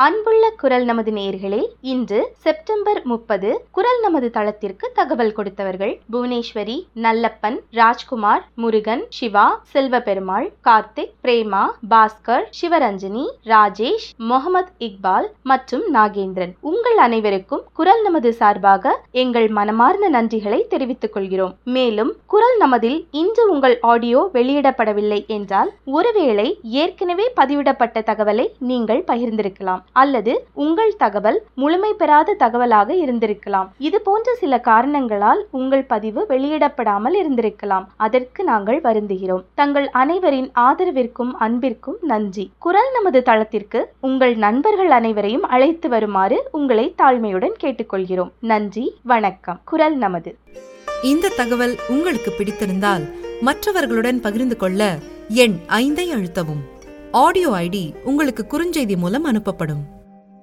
அன்புள்ள குரல் நமது நேயர்களே இன்று செப்டம்பர் முப்பது குரல் நமது தளத்திற்கு தகவல் கொடுத்தவர்கள் புவனேஸ்வரி நல்லப்பன் ராஜ்குமார் முருகன் சிவா செல்வபெருமாள் கார்த்திக் பிரேமா பாஸ்கர் சிவரஞ்சனி ராஜேஷ் முகமது இக்பால் மற்றும் நாகேந்திரன் உங்கள் அனைவருக்கும் குரல் நமது சார்பாக எங்கள் மனமார்ந்த நன்றிகளை தெரிவித்துக் கொள்கிறோம் மேலும் குரல் நமதில் இன்று உங்கள் ஆடியோ வெளியிடப்படவில்லை என்றால் ஒருவேளை ஏற்கனவே பதிவிடப்பட்ட தகவலை நீங்கள் பகிர்ந்திருக்கலாம் அல்லது உங்கள் தகவல் முழுமை பெறாத தகவலாக இருந்திருக்கலாம் இது போன்ற சில காரணங்களால் உங்கள் பதிவு வெளியிடப்படாமல் இருந்திருக்கலாம் அதற்கு நாங்கள் வருந்துகிறோம் தங்கள் அனைவரின் ஆதரவிற்கும் அன்பிற்கும் நன்றி குரல் நமது தளத்திற்கு உங்கள் நண்பர்கள் அனைவரையும் அழைத்து வருமாறு உங்களை தாழ்மையுடன் கேட்டுக்கொள்கிறோம் நன்றி வணக்கம் குரல் நமது இந்த தகவல் உங்களுக்கு பிடித்திருந்தால் மற்றவர்களுடன் பகிர்ந்து கொள்ள எண் ஐந்தை அழுத்தவும் ஆடியோ ஐடி உங்களுக்கு குறுஞ்செய்தி மூலம் அனுப்பப்படும்